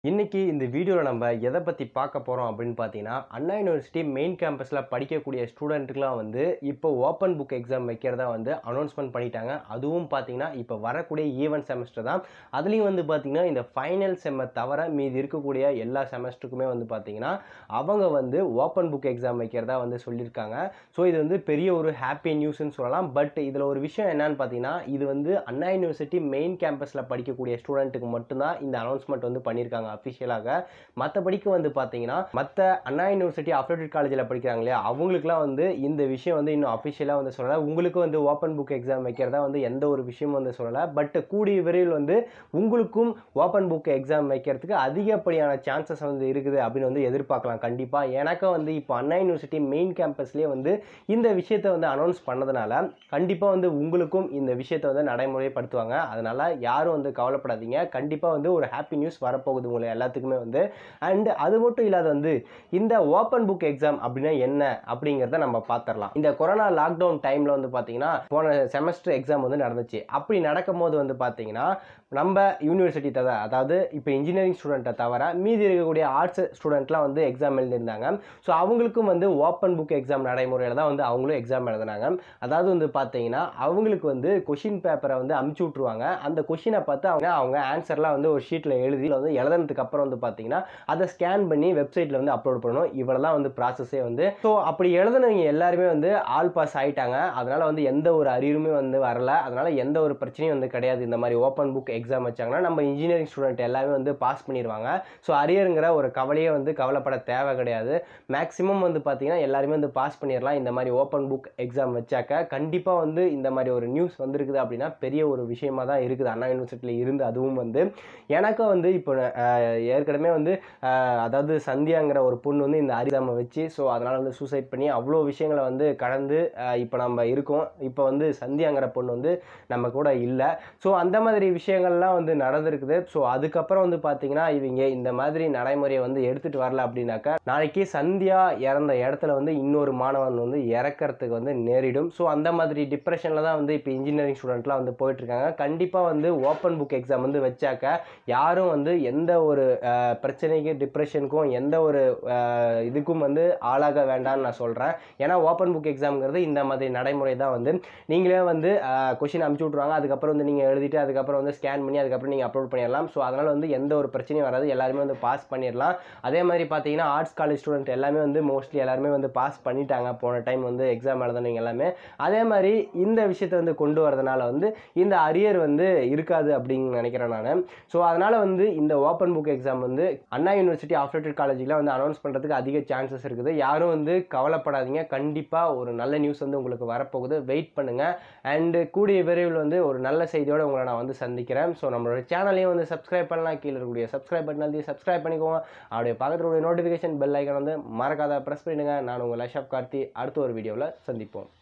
இன்னைக்கு இந்த வீடியோவில் நம்ம எதை பற்றி பார்க்க போகிறோம் அப்படின்னு பார்த்தீங்கன்னா அண்ணா யூனிவர்சிட்டி மெயின் கேம்பஸில் படிக்கக்கூடிய ஸ்டூடெண்ட்டுக்குலாம் வந்து இப்போ ஓப்பன் புக் எக்ஸாம் வைக்கிறதா வந்து அனௌன்ஸ்மெண்ட் பண்ணிட்டாங்க அதுவும் பார்த்தீங்கன்னா இப்போ வரக்கூடிய ஈவென்ட் செமஸ்டர் தான் அதுலேயும் வந்து பார்த்தீங்கன்னா இந்த ஃபைனல் செம்மை தவிர மீதி இருக்கக்கூடிய எல்லா செமஸ்டருக்குமே வந்து பார்த்தீங்கன்னா அவங்க வந்து ஓப்பன் புக் எக்ஸாம் வைக்கிறதா வந்து சொல்லியிருக்காங்க ஸோ இது வந்து பெரிய ஒரு ஹாப்பி நியூஸ்னு சொல்லலாம் பட் இதில் ஒரு விஷயம் என்னன்னு பார்த்தீங்கன்னா இது வந்து அண்ணா யூனிவர்சிட்டி மெயின் கேம்பஸில் படிக்கக்கூடிய ஸ்டூடெண்ட்டுக்கு மட்டும்தான் இந்த அனௌன்ஸ்மெண்ட் வந்து பண்ணியிருக்காங்க அஃபிஷியலாக மற்றபடிக்கு வந்து பார்த்தீங்கன்னா மற்ற அண்ணா யூனிவர்சிட்டி அஃபிலேட்டட் காலேஜில் படிக்கிறாங்க இல்லையா அவங்களுக்குலாம் வந்து இந்த விஷயம் வந்து இன்னும் அஃபிஷியலாக வந்து சொல்லலை உங்களுக்கு வந்து ஓப்பன் புக் எக்ஸாம் வைக்கிறதா வந்து எந்த ஒரு விஷயமும் வந்து சொல்லலை பட் கூடிய விரைவில் வந்து உங்களுக்கும் ஓப்பன் புக் எக்ஸாம் வைக்கிறதுக்கு அதிகப்படியான சான்சஸ் வந்து இருக்குது அப்படின்னு வந்து எதிர்பார்க்கலாம் கண்டிப்பாக எனக்கு வந்து இப்போ அண்ணா யூனிவர்சிட்டி மெயின் கேம்பஸ்லேயே வந்து இந்த விஷயத்தை வந்து அனௌன்ஸ் பண்ணதுனால கண்டிப்பாக வந்து உங்களுக்கும் இந்த விஷயத்தை வந்து நடைமுறைப்படுத்துவாங்க அதனால் யாரும் வந்து கவலைப்படாதீங்க கண்டிப்பாக வந்து ஒரு ஹாப்பி நியூஸ் வரப்போகுது உங்களை எல்லாத்துக்குமே வந்து அண்ட் அது மட்டும் இல்லாத வந்து இந்த ஓப்பன் புக் எக்ஸாம் அப்படின்னா என்ன அப்படிங்கிறத நம்ம பார்த்துடலாம் இந்த கொரோனா லாக்டவுன் டைமில் வந்து பார்த்தீங்கன்னா போன செமஸ்டர் எக்ஸாம் வந்து நடந்துச்சு அப்படி நடக்கும்போது வந்து பார்த்தீங்கன்னா நம்ம யூனிவர்சிட்டி தவிர அதாவது இப்போ இன்ஜினியரிங் ஸ்டூடெண்ட்டை தவிர மீதி இருக்கக்கூடிய ஆர்ட்ஸ் ஸ்டூடெண்ட்லாம் வந்து எக்ஸாம் எழுதியிருந்தாங்க ஸோ அவங்களுக்கும் வந்து ஓப்பன் புக் எக்ஸாம் நடைமுறையில் தான் வந்து அவங்களும் எக்ஸாம் எழுதினாங்க அதாவது வந்து பார்த்தீங்கன்னா அவங்களுக்கு வந்து கொஷின் பேப்பரை வந்து அமுச்சு விட்ருவாங்க அந்த கொஷினை பார்த்து அவங்க அவங்க ஆன்சர்லாம் வந்து ஒரு ஷீட்டில் எழுதி வந்து எழுதுனதுக்கு அப்புறம் வந்து பார்த்தீங்கன்னா அதை ஸ்கேன் பண்ணி வெப்சைட்டில் வந்து அப்லோட் பண்ணணும் இவ்வளோதான் வந்து ப்ராசஸே வந்து ஸோ அப்படி எழுதுனவங்க எல்லாருமே வந்து ஆல் பாஸ் ஆயிட்டாங்க அதனால் வந்து எந்த ஒரு அறிவுமே வந்து வரல அதனால் எந்த ஒரு பிரச்சனையும் வந்து கிடையாது இந்த மாதிரி ஓப்பன் புக் எக்ஸாம் வச்சாங்கன்னா நம்ம இன்ஜினியரிங் ஸ்டூடெண்ட் எல்லாமே வந்து பாஸ் பண்ணிடுவாங்க ஸோ அரியருங்கிற ஒரு கவலையே வந்து கவலைப்பட தேவை கிடையாது மேக்ஸிமம் வந்து பார்த்தீங்கன்னா எல்லாருமே வந்து பாஸ் பண்ணிடலாம் இந்த மாதிரி ஓப்பன் புக் எக்ஸாம் வச்சாக்க கண்டிப்பாக வந்து இந்த மாதிரி ஒரு நியூஸ் வந்திருக்குது அப்படின்னா பெரிய ஒரு விஷயமா தான் இருக்குது அண்ணா யூனிவர்சிட்டியில் இருந்து அதுவும் வந்து எனக்கும் வந்து இப்போ அஹ், ஏற்கனவே வந்து அஹ், அதாவது சந்தியாங்கிற ஒரு பொண்ணு வந்து இந்த அரிதாமை வச்சு ஸோ அதனால் வந்து சூசைட் பண்ணி அவ்வளோ விஷயங்களை வந்து கடந்து அஹ், இப்போ நம்ம இருக்கோம் இப்போ வந்து சந்தியாங்கிற பொண்ணு வந்து நம்ம கூட இல்லை ஸோ அந்த மாதிரி விஷயங்கள்லாம் வந்து நடந்திருக்குது ஸோ அதுக்கப்புறம் வந்து பார்த்தீங்கன்னா இவங்க இந்த மாதிரி நடைமுறையை வந்து எடுத்துகிட்டு வரல அப்படின்னாக்கா நாளைக்கு சந்தியா இறந்த இடத்துல வந்து இன்னொரு மாணவன் வந்து இறக்கறதுக்கு வந்து நேரிடும் ஸோ அந்த மாதிரி டிப்ரெஷனில் தான் வந்து இப்போ இன்ஜினியரிங் ஸ்டூடெண்ட்லாம் வந்து போயிட்டுருக்காங்க கண்டிப்பாக வந்து ஓப்பன் புக் எக்ஸாம் வந்து வச்சாக்க யாரும் வந்து எந்த ஒரு அஹ், பிரச்சனைக்கும் டிப்ரெஷனுக்கும் எந்த ஒரு அஹ், இதுக்கும் வந்து ஆளாக வேண்டாம்னு நான் சொல்கிறேன் ஏன்னா ஓப்பன் புக் எக்ஸாம்ங்கிறது இந்த மாதிரி நடைமுறை தான் வந்து நீங்களே வந்து கொஷின் அமுச்சு விட்ருவாங்க அதுக்கப்புறம் வந்து நீங்கள் எழுதிட்டு அதுக்கப்புறம் வந்து ஸ்கேன் பண்ணி அதுக்கப்புறம் நீங்கள் அப்லோட் பண்ணிடலாம் ஸோ அதனால் வந்து எந்த ஒரு பிரச்சனையும் வராது எல்லாருமே வந்து பாஸ் பண்ணிடலாம் அதே மாதிரி பார்த்தீங்கன்னா ஆர்ட்ஸ் காலேஜ் ஸ்டூடெண்ட் எல்லாமே வந்து மோஸ்ட்லி எல்லாருமே வந்து பாஸ் பண்ணிட்டாங்க போன டைம் வந்து எக்ஸாம் எழுதுனவங்க எல்லாமே அதே மாதிரி இந்த விஷயத்தை வந்து கொண்டு வரதுனால வந்து இந்த அரியர் வந்து இருக்காது அப்படின்னு நினைக்கிறேன் நான் ஸோ அதனால் வந்து இந்த ஓப்பன் புக் எக்ஸாம் வந்து அண்ணா யூனிவர்சிட்டி ஆஃப்டேட்டட் காலேஜில் வந்து அனௌன்ஸ் பண்ணுறதுக்கு அதிக சான்சஸ் இருக்குது யாரும் வந்து கவலைப்படாதீங்க கண்டிப்பாக ஒரு நல்ல நியூஸ் வந்து உங்களுக்கு வரப்போகுது வெயிட் பண்ணுங்கள் அண்டு கூடிய விரைவில் வந்து ஒரு நல்ல செய்தியோடு உங்களை நான் வந்து சந்திக்கிறேன் ஸோ நம்மளோட சேனலையும் வந்து சப்ஸ்கிரைப் பண்ணலாம் கீழே இருக்கக்கூடிய சப்ஸ்கிரைப் பட்டன் அழுத்தி சப்ஸ்கிரைப் பண்ணிக்கோங்க அப்படியே பக்கத்தில் உடைய நோட்டிஃபிகேஷன் பெல் ஐக்கன் வந்து மறக்காத ப்ரெஸ் பண்ணிடுங்க நான் உங்கள் லஷப் கார்த்தி அடுத்த ஒரு வீடியோவில் சந்திப்போம்